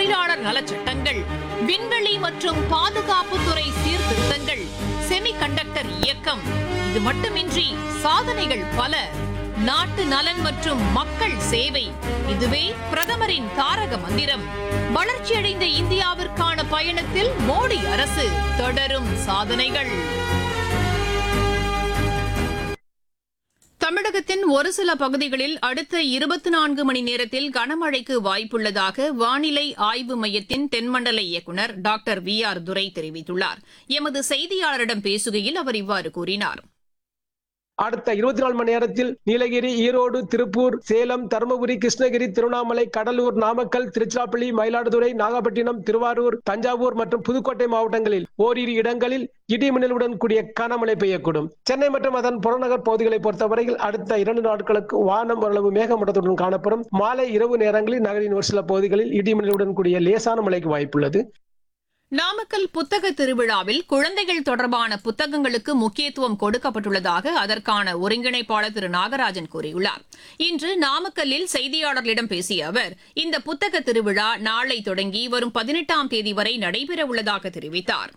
தொழிலாளர் நலச் சட்டங்கள் விண்வெளி மற்றும் பாதுகாப்புத்துறை சீர்திருத்தங்கள் செமிகண்டக்டர் இயக்கம் இது மட்டுமின்றி சாதனைகள் பல நாட்டு நலன் மற்றும் மக்கள் சேவை இதுவே பிரதமரின் தாரக மந்திரம் வளர்ச்சியடைந்த இந்தியாவிற்கான பயணத்தில் மோடி அரசு தொடரும் சாதனைகள் தமிழகத்தின் ஒரு சில பகுதிகளில் அடுத்த இருபத்தி நான்கு மணி நேரத்தில் கனமழைக்கு வாய்ப்புள்ளதாக வானிலை ஆய்வு மையத்தின் தென்மண்டல இயக்குநர் டாக்டர் வி ஆர் துரை தெரிவித்துள்ளார் எமது செய்தியாளரிடம் பேசுகையில் அவர் இவ்வாறு கூறினார் அடுத்த இருபத்தி நாலு மணி நேரத்தில் நீலகிரி ஈரோடு திருப்பூர் சேலம் தருமபுரி கிருஷ்ணகிரி திருவண்ணாமலை கடலூர் நாமக்கல் திருச்சிராப்பள்ளி மயிலாடுதுறை நாகப்பட்டினம் திருவாரூர் தஞ்சாவூர் மற்றும் புதுக்கோட்டை மாவட்டங்களில் ஓரிரு இடங்களில் இடிமின்னலுடன் கூடிய கனமழை பெய்யக்கூடும் சென்னை மற்றும் அதன் புறநகர் பகுதிகளை பொறுத்தவரையில் அடுத்த இரண்டு நாட்களுக்கு வானம் ஓரளவு மேகமூட்டத்துடன் காணப்படும் மாலை இரவு நேரங்களில் நகரின் ஒரு சில பகுதிகளில் இடிமின்னலுடன் கூடிய லேசான மழைக்கு வாய்ப்புள்ளது நாமக்கல் புத்தக திருவிழாவில் குழந்தைகள் தொடர்பான புத்தகங்களுக்கு முக்கியத்துவம் கொடுக்கப்பட்டுள்ளதாக அதற்கான ஒருங்கிணைப்பாளர் திரு நாகராஜன் கூறியுள்ளார் இன்று நாமக்கல்லில் செய்தியாளர்களிடம் பேசிய அவர் இந்த புத்தக திருவிழா நாளை தொடங்கி வரும் பதினெட்டாம் தேதி வரை நடைபெறவுள்ளதாக தெரிவித்தார்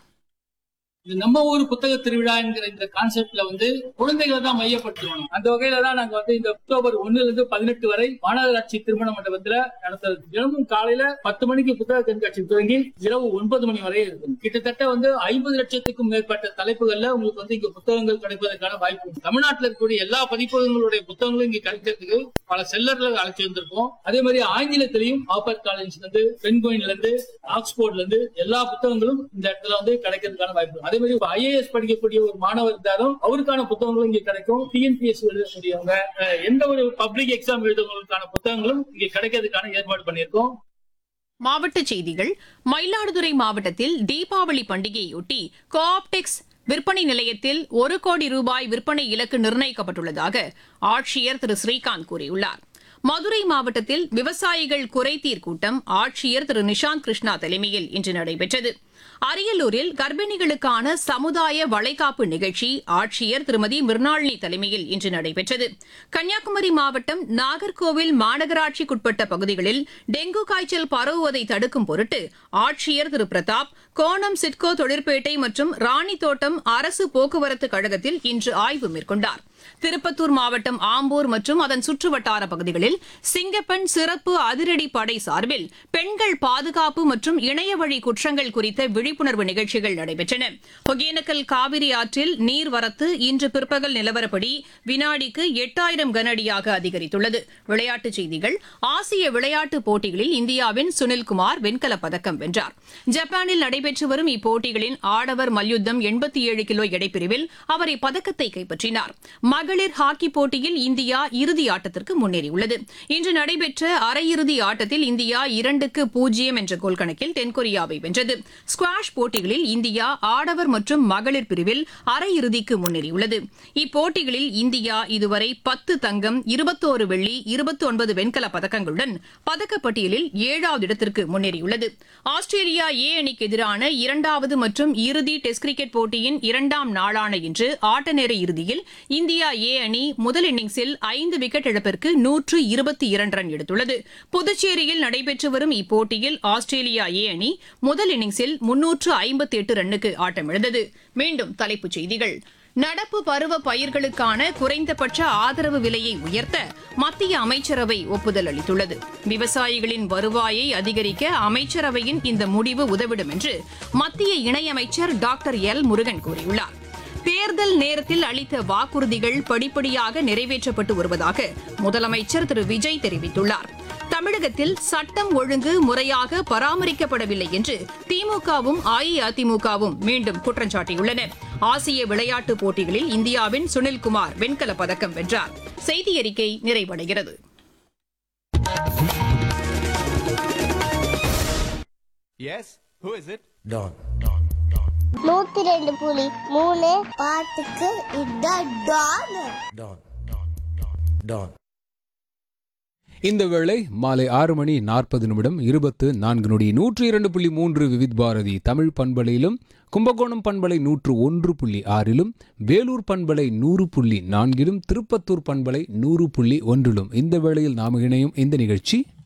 இது நம்ம ஊர் புத்தக திருவிழா என்கிற இந்த கான்செப்ட்ல வந்து குழந்தைகளை தான் மையப்படுத்தணும் அந்த வகையில தான் நாங்க வந்து இந்த அக்டோபர் ஒண்ணுல இருந்து பதினெட்டு வரை மாநகராட்சி திருமண மண்டபத்துல நடத்துறது தினமும் காலையில பத்து மணிக்கு புத்தக கண்காட்சி துவங்கி இரவு ஒன்பது மணி வரை இருக்கும் கிட்டத்தட்ட வந்து ஐம்பது லட்சத்துக்கும் மேற்பட்ட தலைப்புகள்ல உங்களுக்கு வந்து இங்க புத்தகங்கள் கிடைப்பதற்கான வாய்ப்பு உண்டு. தமிழ்நாட்டில் இருக்கக்கூடிய எல்லா பதிப்பகங்களுடைய புத்தகங்களும் இங்க கிடைக்கிறதுக்கு பல செல்லர்களை அழைச்சி வந்திருக்கோம் அதே மாதிரி ஆங்கிலத்திலையும் ஆப்பர் காலேஜ்ல இருந்து பென்கோயின்ல இருந்து ஆக்ஸ்போர்ட்ல இருந்து எல்லா புத்தகங்களும் இந்த இடத்துல வந்து கிடைக்கிறதுக்கான வாய்ப்பு இருக்கு. அதே மாதிரி ஐஏஎஸ் படிக்கக்கூடிய ஒரு மாணவர் இருந்தாலும் அவருக்கான புத்தகங்களும் இங்க கிடைக்கும் டிஎன்பிஎஸ் எழுதக்கூடியவங்க அஹ், எந்த ஒரு பப்ளிக் எக்ஸாம் எழுதுறவங்களுக்கான புத்தகங்களும் இங்க கிடைக்கிறதுக்கான ஏற்பாடு பண்ணியிருக்கோம் மாவட்டச் செய்திகள் மயிலாடுதுறை மாவட்டத்தில் தீபாவளி பண்டிகையொட்டி கோஆப்டெக்ஸ் விற்பனை நிலையத்தில் ஒரு கோடி ரூபாய் விற்பனை இலக்கு நிர்ணயிக்கப்பட்டுள்ளதாக ஆட்சியர் திரு ஸ்ரீகாந்த் கூறியுள்ளார் மதுரை மாவட்டத்தில் விவசாயிகள் குறைதீர் கூட்டம் ஆட்சியர் திரு நிஷாந்த் கிருஷ்ணா தலைமையில் இன்று நடைபெற்றது அரியலூரில் கர்ப்பிணிகளுக்கான சமுதாய வளைகாப்பு நிகழ்ச்சி ஆட்சியர் திருமதி மிர்னாளினி தலைமையில் இன்று நடைபெற்றது கன்னியாகுமரி மாவட்டம் நாகர்கோவில் மாநகராட்சிக்குட்பட்ட பகுதிகளில் டெங்கு காய்ச்சல் பரவுவதை தடுக்கும் பொருட்டு ஆட்சியர் திரு பிரதாப் கோணம் சிட்கோ தொழிற்பேட்டை மற்றும் ராணித்தோட்டம் அரசு போக்குவரத்து கழகத்தில் இன்று ஆய்வு மேற்கொண்டார் திருப்பத்தூர் மாவட்டம் ஆம்பூர் மற்றும் அதன் சுற்றுவட்டார பகுதிகளில் சிங்கப்பெண் சிறப்பு அதிரடி படை சார்பில் பெண்கள் பாதுகாப்பு மற்றும் இணையவழி குற்றங்கள் குறித்த விழிப்புணர்வு நிகழ்ச்சிகள் நடைபெற்றன ஒகேனக்கல் காவிரி ஆற்றில் நீர்வரத்து இன்று பிற்பகல் நிலவரப்படி வினாடிக்கு எட்டாயிரம் கனஅடியாக அதிகரித்துள்ளது விளையாட்டுச் செய்திகள் ஆசிய விளையாட்டுப் போட்டிகளில் இந்தியாவின் சுனில்குமார் வெண்கலப் பதக்கம் வென்றார் ஜப்பானில் நடைபெற்று வரும் இப்போட்டிகளின் ஆடவர் மல்யுத்தம் எண்பத்தி ஏழு கிலோ எடைப்பிரிவில் அவர் இப்பதக்கத்தை கைப்பற்றினார் மகளிர் ஹாக்கி போட்டியில் இந்தியா இறுதி ஆட்டத்திற்கு முன்னேறியுள்ளது இன்று நடைபெற்ற அரையிறுதி ஆட்டத்தில் இந்தியா இரண்டுக்கு பூஜ்ஜியம் என்ற கோல் கணக்கில் தென்கொரியாவை வென்றது ஸ்குவாஷ் போட்டிகளில் இந்தியா ஆடவர் மற்றும் மகளிர் பிரிவில் அரையிறுதிக்கு முன்னேறியுள்ளது இப்போட்டிகளில் இந்தியா இதுவரை பத்து தங்கம் இருபத்தோரு வெள்ளி இருபத்தி ஒன்பது வெண்கல பதக்கங்களுடன் பதக்கப்பட்டியலில் ஏழாவது இடத்திற்கு முன்னேறியுள்ளது ஆஸ்திரேலியா ஏ அணிக்கு எதிரான இரண்டாவது மற்றும் இறுதி டெஸ்ட் கிரிக்கெட் போட்டியின் இரண்டாம் நாளான இன்று ஆட்டநேர இறுதியில் இந்தியா ஏ அணி முதல் இன்னிங்ஸில் ஐந்து விக்கெட் இழப்பிற்கு நூற்று இருபத்தி இரண்டு ரன் எடுத்துள்ளது புதுச்சேரியில் நடைபெற்று வரும் இப்போட்டியில் ஆஸ்திரேலியா ஏ அணி முதல் இன்னிங்ஸில் முன்னூற்று ஐம்பத்தி எட்டு ரன்னுக்கு ஆட்டமிழந்தது மீண்டும் தலைப்புச் செய்திகள் நடப்பு பருவ பயிர்களுக்கான குறைந்தபட்ச ஆதரவு விலையை உயர்த்த மத்திய அமைச்சரவை ஒப்புதல் அளித்துள்ளது விவசாயிகளின் வருவாயை அதிகரிக்க அமைச்சரவையின் இந்த முடிவு உதவிடும் என்று மத்திய இணையமைச்சர் டாக்டர் எல் முருகன் கூறியுள்ளார் தேர்தல் நேரத்தில் அளித்த வாக்குறுதிகள் படிப்படியாக நிறைவேற்றப்பட்டு வருவதாக முதலமைச்சர் திரு விஜய் தெரிவித்துள்ளார் தமிழகத்தில் சட்டம் ஒழுங்கு முறையாக பராமரிக்கப்படவில்லை என்று திமுகவும் அஇஅதிமுகவும் மீண்டும் குற்றம் சாட்டியுள்ளன ஆசிய விளையாட்டுப் போட்டிகளில் இந்தியாவின் சுனில்குமார் வெண்கலப் பதக்கம் வென்றார் செய்தி அறிக்கை நிறைவடைகிறது Yes? Who is it? Don. நூத்தி ரெண்டு புலி மூணு பாட்டுக்கு இதான் டான் Don. Don. இந்த வேளை மாலை ஆறு மணி நாற்பது நிமிடம் இருபத்து நான்கு நொடி நூற்று இரண்டு புள்ளி மூன்று விவித் பாரதி தமிழ் பண்பலையிலும் கும்பகோணம் பண்பலை நூற்று ஒன்று புள்ளி ஆறிலும் வேலூர் பண்பலை நூறு புள்ளி நான்கிலும் திருப்பத்தூர் பண்பலை நூறு புள்ளி ஒன்றிலும் இந்த வேளையில் நாம் இணையும் இந்த நிகழ்ச்சி